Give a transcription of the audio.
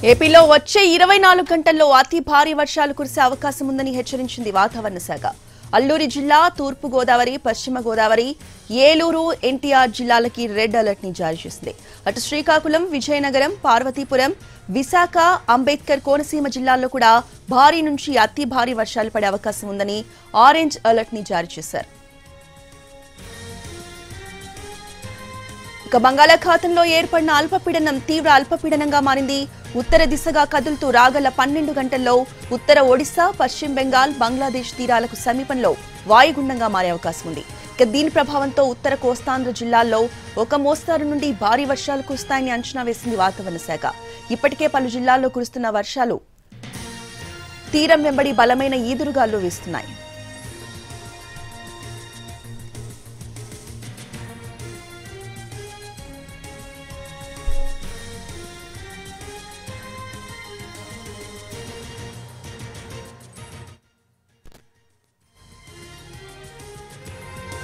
ఏపీలో వచ్చే ఇరవై నాలుగు గంటల్లో అతి భారీ వర్షాలు కురిసే అవకాశం ఉందని హెచ్చరించింది వాతావరణ శాఖ అల్లూరి జిల్లా తూర్పు గోదావరి పశ్చిమ గోదావరి ఏలూరు ఎన్టీఆర్ జిల్లాలకి రెడ్ అలర్ట్ ని జారీ చేసింది అటు శ్రీకాకుళం విజయనగరం పార్వతీపురం విశాఖ అంబేద్కర్ కోనసీమ జిల్లాల్లో కూడా భారీ నుంచి అతి భారీ వర్షాలు పడే అవకాశం ఉందని ఆరెంజ్ అలర్ట్ ని జారీ చేశారు ఇక బంగాళాఖాతంలో ఏర్పడిన అల్పపీడనం తీవ్ర అల్పపీడనంగా మారింది ఉత్తర దిశగా కదులుతూ రాగల పన్నెండు గంటల్లో ఉత్తర ఒడిశా పశ్చిమ బెంగాల్ బంగ్లాదేశ్ తీరాలకు సమీపంలో వాయుగుండంగా మారే అవకాశం ఉంది ఇక దీని ప్రభావంతో ఉత్తర కోస్తాంధ్ర జిల్లాల్లో ఒక మోస్తారు నుండి భారీ వర్షాలు కురుస్తాయని అంచనా వేసింది వాతావరణ శాఖ ఇప్పటికే పలు జిల్లాల్లో కురుస్తున్న వర్షాలు తీరం వెంబడి బలమైన ఈదురుగాలు వీస్తున్నాయి